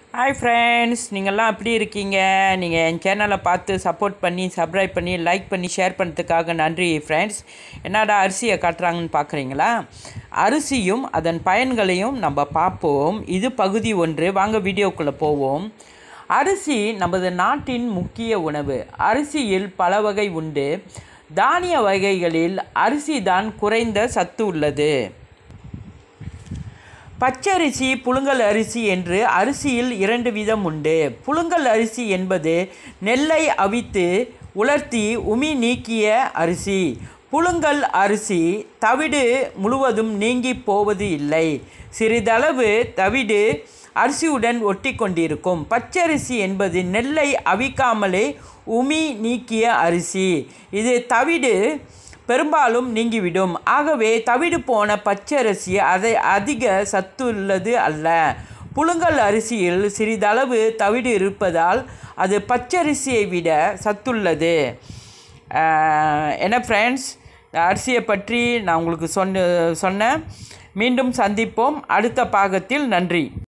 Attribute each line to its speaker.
Speaker 1: hi friends நீங்கள்லாம் எப்படி இருக்கீங்க நீங்கள் என் சேனலை பார்த்து சப்போர்ட் பண்ணி சப்ஸ்கிரைப் பண்ணி லைக் பண்ணி ஷேர் பண்ணுறதுக்காக நன்றி ஃப்ரெண்ட்ஸ் என்னடா அரிசியை காட்டுறாங்கன்னு பார்க்குறீங்களா அரிசியும் அதன் பயன்களையும் நம்ம பார்ப்போம் இது பகுதி ஒன்று வாங்க வீடியோக்குள்ளே போவோம் அரிசி நமது நாட்டின் முக்கிய உணவு அரிசியில் பல வகை உண்டு தானிய வகைகளில் அரிசி தான் குறைந்த சத்து உள்ளது பச்சரிசி புழுங்கல் அரிசி என்று அரிசியில் இரண்டு விதம் உண்டு புழுங்கல் அரிசி என்பது நெல்லை அவித்து உலர்த்தி உமி நீக்கிய அரிசி புழுங்கல் அரிசி தவிடு முழுவதும் நீங்கி போவது இல்லை சிறிதளவு தவிடு அரிசியுடன் ஒட்டி கொண்டிருக்கும் பச்சரிசி என்பது நெல்லை அவிக்காமலே உமி நீக்கிய அரிசி இது தவிடு பெரும்பாலும் நீங்கிவிடும் ஆகவே தவிடு போன பச்சரிசி அதை அதிக சத்துள்ளது அல்ல புழுங்கல் அரிசியில் சிறிதளவு தவிடு இருப்பதால் அது பச்சரிசியை விட சத்துள்ளது என்ன ஃப்ரெண்ட்ஸ் அரிசியை பற்றி நான் உங்களுக்கு சொன்ன சொன்னேன் மீண்டும் சந்திப்போம் அடுத்த பாகத்தில் நன்றி